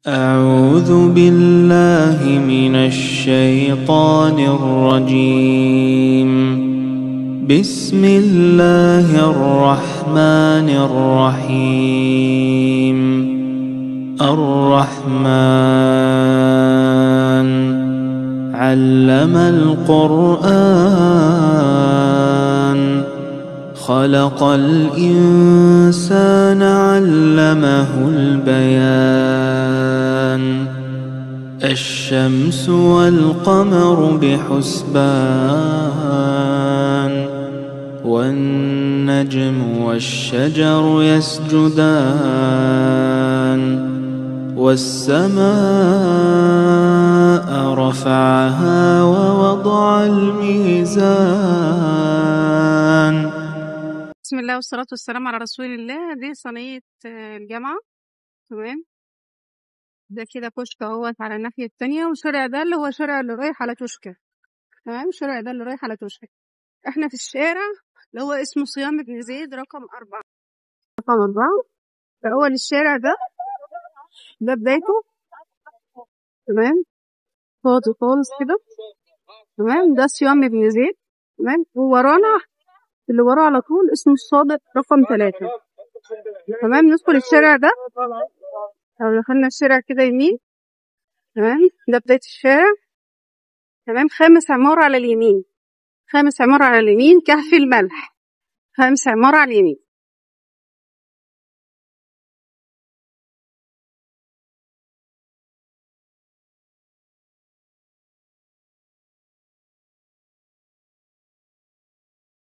أعوذ بالله من الشيطان الرجيم بسم الله الرحمن الرحيم الرحمن علم القرآن خلق الإنسان علمه البيان الشمس والقمر بحسبان والنجم والشجر يسجدان والسماء رفعها ووضع الميزان بسم الله والصلاة والسلام على رسول الله دي صينية آه، الجامعة تمام ده كده كشك اهوت على الناحية التانية والشارع ده اللي هو شارع اللي رايح على توشكا تمام الشارع ده اللي رايح على توشكا احنا في الشارع اللي هو اسمه صيام بن زيد رقم أربعة رقم أربعة في أول الشارع ده ده بدايته تمام فاضي خالص كده تمام ده صيام بن زيد تمام وورانا اللي وراه على طول اسمه الصادق رقم ثلاثة تمام ندخل الشارع ده لو دخلنا الشارع كده يمين تمام ده بداية الشارع تمام خامس عمارة على اليمين خامس عمارة على اليمين كهف الملح خامس عمارة على اليمين